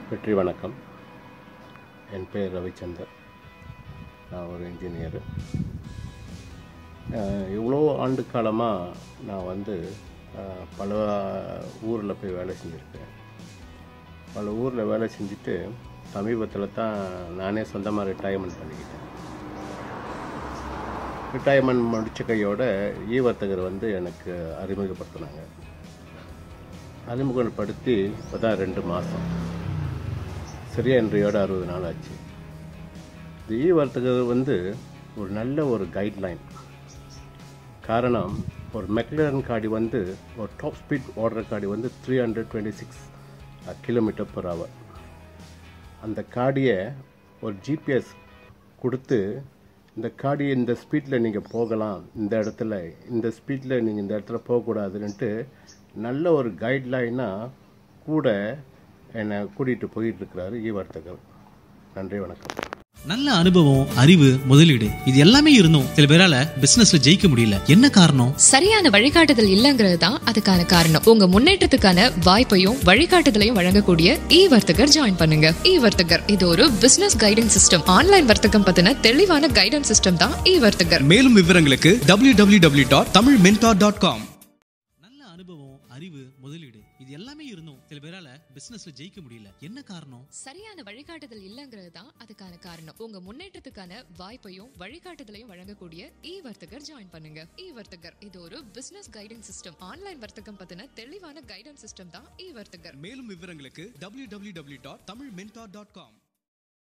வெற்றி வணக்கம் என் பேர் ரவிச்சந்தர் நான் ஒரு இன்ஜினியரு இவ்வளோ ஆண்டு காலமாக நான் வந்து அஹ், பல ஊரில் போய் வேலை செஞ்சுருக்கேன் பல ஊரில் வேலை செஞ்சுட்டு சமீபத்தில் தான் நானே சொந்தமாக ரிட்டையர்மெண்ட் பண்ணிக்கிட்டேன் ரிட்டையர்மெண்ட் முடித்த கையோட ஈ வர்த்தகர் வந்து எனக்கு அறிமுகப்படுத்தினாங்க அறிமுகப்படுத்தி இப்போ தான் ரெண்டு மாதம் சரியா இன்றையோட அறுபது நாள் ஆச்சு இந்த இ வர்த்தகர் வந்து ஒரு நல்ல ஒரு கைட்லைன் காரணம் ஒரு மெக்லரன் காடி வந்து ஒரு டாப் ஸ்பீட் ஓடுற காடி வந்து three hundred twenty six kilometre per hour அந்த காடியை ஒரு ஜிபிஎஸ் கொடுத்து இந்த காடி இந்த ஸ்பீடில் நீங்கள் போகலாம் இந்த இடத்துல இந்த ஸ்பீடில் நீங்கள் இந்த இடத்துல போகக்கூடாதுன்ட்டு நல்ல ஒரு கைட்லைனாக கூட என்னை கூட்டிகிட்டு போயிட்டு இருக்கிறாரு ஈ வர்த்தகர் நன்றி வணக்கம் நல்ல அனுபவம் அறிவு முதலீடு இது எல்லாமே இருந்தும் சில பேரால பிசினஸ்ல ஜெயிக்க முடியல என்ன காரணம் சரியான வழிகாட்டுதல் இல்லங்கிறது தான் அதுக்கான காரணம் உங்க முன்னேற்றத்துக்கான வாய்ப்பையும் வழிகாட்டுதலையும் வழங்கக்கூடிய இ வர்த்தகர் ஜாயின் பண்ணுங்க இ வர்த்தகர் இது ஒரு பிசினஸ் கைடன்ஸ் சிஸ்டம் ஆன்லைன் வர்த்தகம் பத்தின தெளிவான கைடன்ஸ் சிஸ்டம் தான் இ வர்த்தகர் மேலும் விவரங்களுக்கு W W W dot Tamil mentor dot com நல்ல அனுபவம் அறிவு முதலீடு இது எல்லாமே இருந்தும் சில பேரால பிசினஸ்ல ஜெயிக்க முடியல என்ன காரணம் சரியான வழிகாட்டுதல் இல்லங்கிறது தான் அதுக்கான காரணம் உங்க முன்னேற்றத்துக்கான வாய்ப்பையும் வழிகாட்டுதலையும் வழங்கக்கூடிய இ வர்த்தகர் ஜாயின் பண்ணுங்க இ வர்த்தகர் இது ஒரு பிசினஸ் கைடன்ஸ் சிஸ்டம் ஆன்லைன் வர்த்தகம் பத்தின தெளிவான கைடன்ஸ் சிஸ்டம் தான் இ வர்த்தகர் மேலும் விவரங்களுக்கு W W W dot Tamil mentor dot com